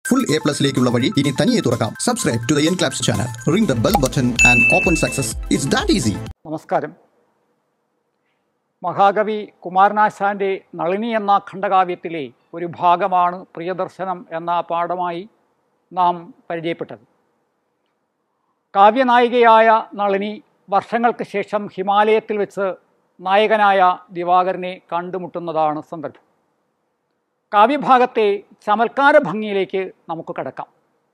full A പ്ലസിലേക്കുള്ള വഴി ഇനി തനിയെ തുറക്കാം subscribe to the N claps channel ring the bell button and open success it's that easy നമസ്കാരം മഹാകവി കുമാരനാശാൻ്റെ നളിനി എന്ന ഖണ്ഡകാവ്യത്തിലെ ഒരു ഭാഗമാണ് പ്രിയദർശനം എന്ന പാഠമായി നാം പരിചയപ്പെട്ടത് കാവ്യനായികയായ നളിനി വർഷങ്ങൾക്ക് ശേഷം ഹിമാലയത്തിൽ വെച്ച് നായകനായ ദിവാകരനെ കണ്ടുമുട്ടുന്നതാണ് സന്ദർഭം കാവ്യഭാഗത്തെ ചമൽക്കാര ഭംഗിയിലേക്ക് നമുക്ക് കടക്കാം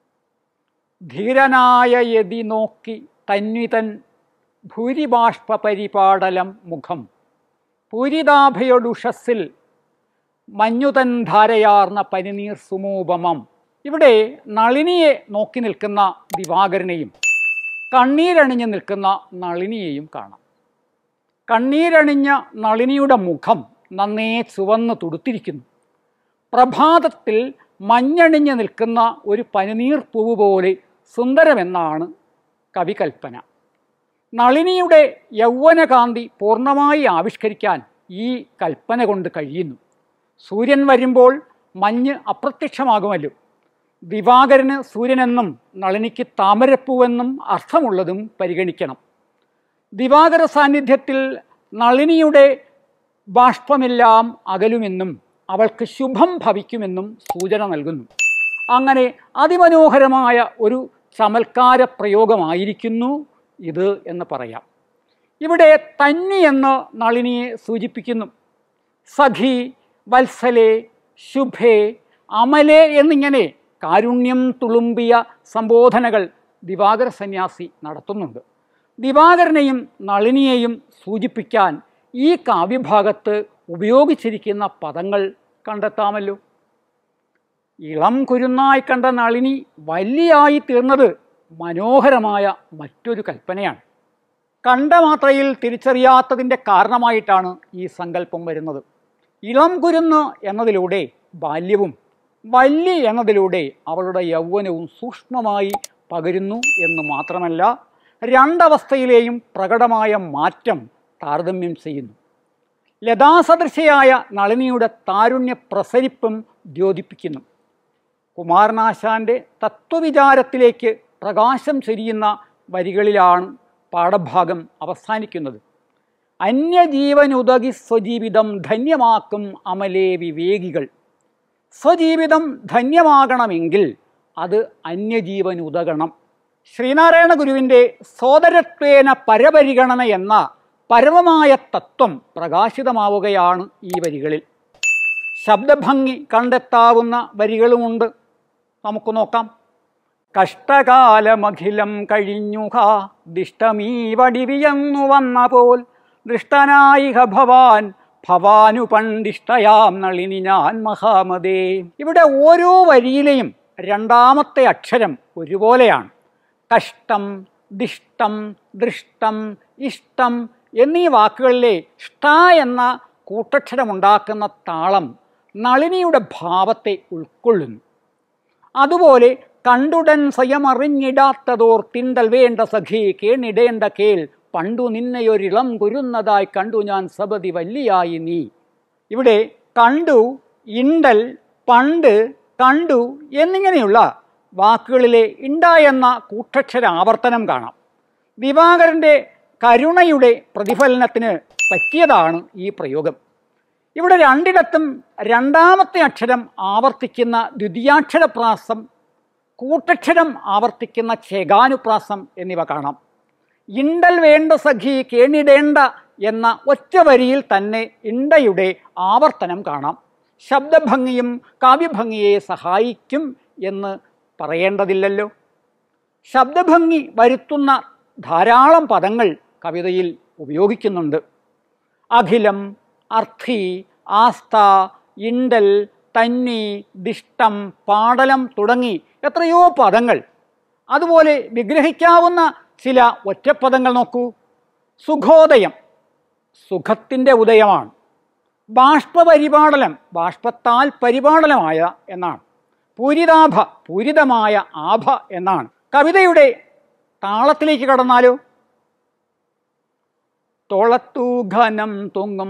ധീരനായ യതി നോക്കി തന്വിതൻ ഭൂരിബാഷ്പ പരിപാടലം മുഖം പൂരിതാഭയൊടുഷസ്സിൽ മഞ്ഞുതൻ ധാരയാർന്ന പനിനീർ സുമൂപമം ഇവിടെ നളിനിയെ നോക്കി നിൽക്കുന്ന ദിവാകരനെയും കണ്ണീരണിഞ്ഞ് നിൽക്കുന്ന നളിനിയെയും കാണാം കണ്ണീരണിഞ്ഞ നളിനിയുടെ മുഖം നന്നേ ചുവന്ന് തുടുത്തിരിക്കുന്നു പ്രഭാതത്തിൽ മഞ്ഞണിഞ്ഞ് നിൽക്കുന്ന ഒരു പനിനീർ പൂവ് പോലെ സുന്ദരമെന്നാണ് കവികൽപ്പന നളിനിയുടെ യൗവനകാന്തി പൂർണ്ണമായി ആവിഷ്കരിക്കാൻ ഈ കൽപ്പന കൊണ്ട് കഴിയുന്നു സൂര്യൻ വരുമ്പോൾ മഞ്ഞ് അപ്രത്യക്ഷമാകുമല്ലോ ദിവാകരന് സൂര്യനെന്നും നളിനിക്ക് താമരപ്പൂവെന്നും അർത്ഥമുള്ളതും പരിഗണിക്കണം ദിവാകര സാന്നിധ്യത്തിൽ നളിനിയുടെ ബാഷ്പമെല്ലാം അകലുമെന്നും അവൾക്ക് ശുഭം ഭവിക്കുമെന്നും സൂചന നൽകുന്നു അങ്ങനെ അതിമനോഹരമായ ഒരു ചമൽക്കാര പ്രയോഗമായിരിക്കുന്നു ഇത് എന്ന് പറയാം ഇവിടെ തന്നി എന്ന് നളിനിയെ സൂചിപ്പിക്കുന്നു സഖി വത്സലെ ശുഭേ അമലെ എന്നിങ്ങനെ കാരുണ്യം തുളുമ്പിയ സംബോധനകൾ ദിവാകര സന്യാസി നടത്തുന്നുണ്ട് ദിവാകരനെയും നളിനിയെയും സൂചിപ്പിക്കാൻ ഈ കാവ്യഭാഗത്ത് ഉപയോഗിച്ചിരിക്കുന്ന പദങ്ങൾ കണ്ടെത്താമല്ലോ ഇളം കുരുന്നായി കണ്ട നളിനി വല്യായി തീർന്നത് മനോഹരമായ മറ്റൊരു കൽപ്പനയാണ് കണ്ട മാത്രയിൽ തിരിച്ചറിയാത്തതിൻ്റെ കാരണമായിട്ടാണ് ഈ സങ്കല്പം വരുന്നത് ഇളം കുരുന്ന് എന്നതിലൂടെ ബാല്യവും വല്ലി എന്നതിലൂടെ അവളുടെ യൗവനവും സൂക്ഷ്മമായി പകരുന്നു എന്ന് മാത്രമല്ല രണ്ടവസ്ഥയിലെയും പ്രകടമായ മാറ്റം താരതമ്യം ചെയ്യുന്നു ലതാസദൃശയായ നളിനിയുടെ താരുണ്യ പ്രസരിപ്പും ദ്യോതിപ്പിക്കുന്നു കുമാരനാശാന്റെ തത്വവിചാരത്തിലേക്ക് പ്രകാശം ചൊരിയുന്ന വരികളിലാണ് പാഠഭാഗം അവസാനിക്കുന്നത് അന്യജീവനുതകി സ്വജീവിതം ധന്യമാക്കും അമലേ വിവേകികൾ സ്വജീവിതം ധന്യമാകണമെങ്കിൽ അത് അന്യജീവനുതകണം ശ്രീനാരായണ ഗുരുവിൻ്റെ സോദരത്വേന പരപരിഗണന എന്ന പരമമായ തത്വം പ്രകാശിതമാവുകയാണ് ഈ വരികളിൽ ശബ്ദഭംഗി കണ്ടെത്താവുന്ന വരികളുമുണ്ട് നമുക്ക് നോക്കാം കഷ്ടകാലമഖിലം കഴിഞ്ഞുഹ ദിഷ്ടമീ വടിവിയന്നു വന്ന പോൽ ദൃഷ്ടനായിഹ ഭവാൻ ഭവാനു പണ്ടിഷ്ടയാം നളിനി ഞാൻ മഹാമതേ ഇവിടെ ഓരോ വരിയിലെയും രണ്ടാമത്തെ അക്ഷരം ഒരുപോലെയാണ് കഷ്ടം ദിഷ്ടം ദൃഷ്ടം ഇഷ്ടം എന്നീ വാക്കുകളിലെ ഷ്ട എന്ന കൂട്ടക്ഷരമുണ്ടാക്കുന്ന താളം നളിനിയുടെ ഭാവത്തെ ഉൾക്കൊള്ളുന്നു അതുപോലെ കണ്ടുടൻ സ്വയം അറിഞ്ഞിടാത്തതോർ തിണ്ടൽ വേണ്ട സഖി കേണിടേണ്ട കേൾ പണ്ടു നിന്നെയൊരിളം കുരുന്നതായി കണ്ടു ഞാൻ സബതി വല്ലിയായി നീ ഇവിടെ കണ്ടു ഇണ്ടൽ പണ്ട് കണ്ടു എന്നിങ്ങനെയുള്ള വാക്കുകളിലെ ഇണ്ട എന്ന കൂട്ടക്ഷര ആവർത്തനം കാണാം ദിവാകരൻ്റെ കരുണയുടെ പ്രതിഫലനത്തിന് പറ്റിയതാണ് ഈ പ്രയോഗം ഇവിടെ രണ്ടിടത്തും രണ്ടാമത്തെ അക്ഷരം ആവർത്തിക്കുന്ന ദ്വിതീയാക്ഷരപ്രാസം കൂട്ടക്ഷരം ആവർത്തിക്കുന്ന ഛേകാനുപ്രാസം എന്നിവ കാണാം ഇണ്ടൽ വേണ്ട സഖി കേണിടേണ്ട എന്ന ഒറ്റ വരിയിൽ തന്നെ ഇണ്ടയുടെ ആവർത്തനം കാണാം ശബ്ദഭംഗിയും കാവ്യഭംഗിയെ സഹായിക്കും എന്ന് പറയേണ്ടതില്ലല്ലോ ശബ്ദഭംഗി വരുത്തുന്ന ധാരാളം പദങ്ങൾ കവിതയിൽ ഉപയോഗിക്കുന്നുണ്ട് അഖിലം അർത്ഥി ആസ്ഥ ഇണ്ടൽ തന്നി ദിഷ്ടം പാടലം തുടങ്ങി എത്രയോ പദങ്ങൾ അതുപോലെ വിഗ്രഹിക്കാവുന്ന ചില ഒറ്റപ്പദങ്ങൾ നോക്കൂ സുഖോദയം സുഖത്തിൻ്റെ ഉദയമാണ് ബാഷ്പപരിപാടലം ബാഷ്പത്താൽ പരിപാടലമായ എന്നാണ് പൂരിതാഭ പൂരിതമായ ആഭ എന്നാണ് കവിതയുടെ താളത്തിലേക്ക് കടന്നാലോ തോളത്തു ഘനം തൊങ്ങും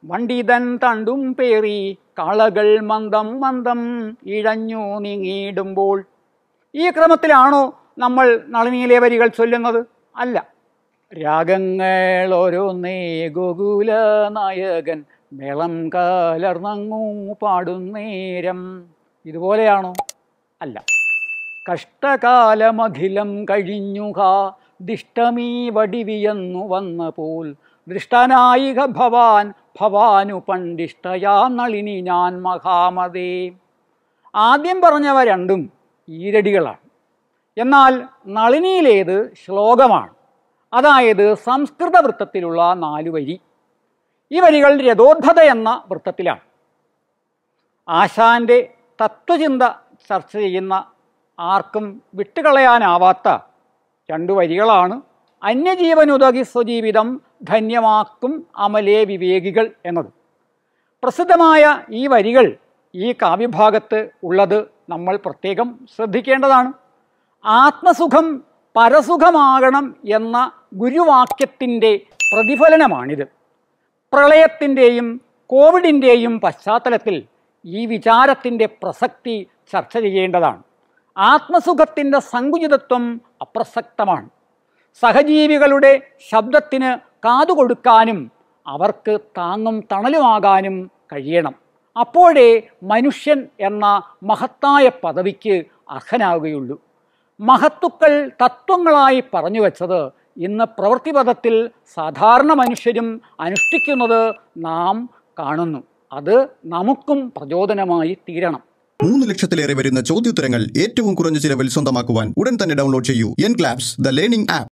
വണ്ടിതൻ തണ്ടും പേറി കളകൾ മന്ദം മന്ദം ഇഴഞ്ഞു നീങ്ങിയിടുമ്പോൾ ഈ ക്രമത്തിലാണോ നമ്മൾ നളിനിയിലെ വരികൾ ചൊല്ലുന്നത് അല്ല രാഗങ്ങൾ ഓരോന്നേ ഗോകുല നായകൻ മേളം കലർന്നങ്ങു പാടുന്നേരം ഇതുപോലെയാണോ അല്ല കഷ്ടകാലമഖിലം കഴിഞ്ഞുക ദിഷ്ടമീ വടിവിയെന്നു വന്ന പോൽ ദൃഷ്ടനായിക ഭവാൻ ഭവാനു പണ്ടിഷ്ടയാ നളിനി ഞാൻ മഹാമതേ ആദ്യം പറഞ്ഞവ രണ്ടും ഈരടികളാണ് എന്നാൽ നളിനിയിലേത് ശ്ലോകമാണ് അതായത് സംസ്കൃത വൃത്തത്തിലുള്ള നാലു വരി ഈ വരികൾ രഥോദ്ധത എന്ന വൃത്തത്തിലാണ് ആശാന്റെ തത്വചിന്ത ചർച്ച ചെയ്യുന്ന ആർക്കും വിട്ടുകളയാനാവാത്ത രണ്ടു വരികളാണ് അന്യജീവനുതകി സ്വജീവിതം ധന്യമാക്കും അമലേ വിവേകികൾ എന്നത് പ്രസിദ്ധമായ ഈ വരികൾ ഈ കാവ്യഭാഗത്ത് ഉള്ളത് നമ്മൾ പ്രത്യേകം ശ്രദ്ധിക്കേണ്ടതാണ് ആത്മസുഖം പരസുഖമാകണം എന്ന ഗുരുവാക്യത്തിൻ്റെ പ്രതിഫലനമാണിത് പ്രളയത്തിൻ്റെയും കോവിഡിൻ്റെയും പശ്ചാത്തലത്തിൽ ഈ വിചാരത്തിൻ്റെ പ്രസക്തി ചർച്ച ചെയ്യേണ്ടതാണ് ആത്മസുഖത്തിൻ്റെ സങ്കുചിതത്വം അപ്രസക്തമാണ് സഹജീവികളുടെ ശബ്ദത്തിന് കാതുകൊടുക്കാനും അവർക്ക് താങ്ങും തണലുമാകാനും കഴിയണം അപ്പോഴേ മനുഷ്യൻ എന്ന മഹത്തായ പദവിക്ക് അർഹനാവുകയുള്ളൂ മഹത്തുക്കൾ തത്വങ്ങളായി പറഞ്ഞു വച്ചത് ഇന്ന് പ്രവൃത്തിപഥത്തിൽ സാധാരണ മനുഷ്യരും അനുഷ്ഠിക്കുന്നത് നാം കാണുന്നു അത് നമുക്കും പ്രചോദനമായി തീരണം മൂന്ന് ലക്ഷത്തിലേറെ വരുന്ന ചോദ്യോത്തരങ്ങൾ ഏറ്റവും കുറഞ്ഞ ചിലവിൽ സ്വന്തമാക്കുവാൻ ഉടൻ തന്നെ ഡൗൺലോഡ് ചെയ്യൂ N claps the learning app